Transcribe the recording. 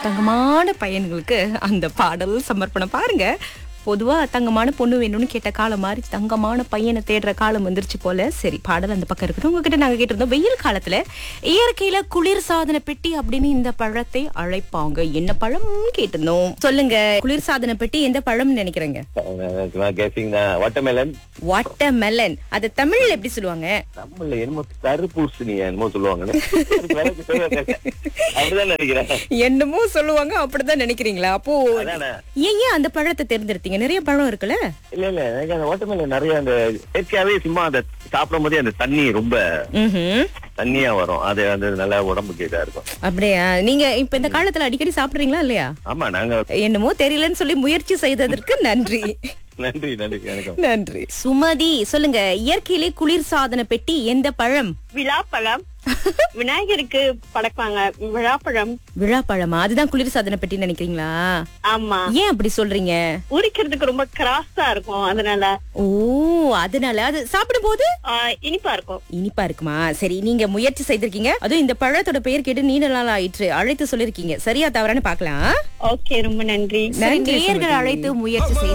தங்கமான பையன்களுக்கு அந்த பாடல் சமர்ப்பணம் பாருங்க பொதுவா தங்கமான பொண்ணு வேணும்னு கேட்ட காலம் மாதிரி தங்கமான பையனை தேடுற காலம் வந்துருச்சு போல சரி பாடல் அந்த பக்கம் இருக்கட்டும் உங்ககிட்ட நாங்க கேட்டிருந்தோம் வெயில் காலத்துல இயற்கையில குளிர் சாதன பெட்டி அப்படின்னு இந்த பழத்தை அழைப்பாங்க என்ன பழம் கேட்டிருந்தோம் சொல்லுங்க குளிர் சாதன பெட்டி எந்த பழம்னு நினைக்கிறேங்க கெஸிங் தான் வாட்டர்மெலன் வாட்டர்மெலன் அது தமிழ்ல எப்படி சொல்லுவாங்க நம்மள என்னமோ தர்பூசணி என்னமோ சொல்லுவாங்க அப்படிதான் நினைக்கிறேன் என்னமோ சொல்லுவாங்க அப்படிதான் நினைக்கிறீங்களா அப்போ அதானே ஏன் ஏன் அந்த பழத்தை தேர்ந்தெடுத்தீங்க நிறைய பழம் இருக்குல்ல இல்ல இல்ல எனக்கு அந்த வாட்டர்மெலன் நிறைய அந்த இயற்கையாவே சும்மா அந்த சாப்பிடும் போதே அந்த தண்ணி ரொம்ப ம்ஹும். தண்ணியா வரும் அது வந்து நல்லா உடம்புக்கு இதா இருக்கும் அப்படியா நீங்க இப்ப இந்த காலத்துல அடிக்கடி சாப்பிடுறீங்களா இல்லையா ஆமா நாங்க என்னமோ தெரியலன்னு சொல்லி முயற்சி செய்ததற்கு நன்றி நன்றி நன்றி வணக்கம் நன்றி சுமதி சொல்லுங்க இயற்கையிலே குளிர் சாதன பெட்டி எந்த பழம் விழாப்பழம் விநாயகருக்கு படைப்பாங்க விழாப்பழம் விழாப்பழமா அதுதான் குளிர் சாதன பெட்டி நினைக்கிறீங்களா ஆமா ஏன் அப்படி சொல்றீங்க உரிக்கிறதுக்கு ரொம்ப கிராஸா இருக்கும் அதனால ஓ அதனால அது சாப்பிடும் போது ஆஹ், இனிப்பா இருக்கும் இனிப்பா இருக்குமா சரி நீங்க முயற்சி செய்திருக்கீங்க அதுவும் இந்த பழத்தோட பெயர் கேட்டு நீண்ட நாள் ஆயிற்று அழைத்து சொல்லிருக்கீங்க சரியா தவறான்னு பாக்கலாம் ஓகே ரொம்ப நன்றி நேயர்கள் அழைத்து முயற்சி செய்து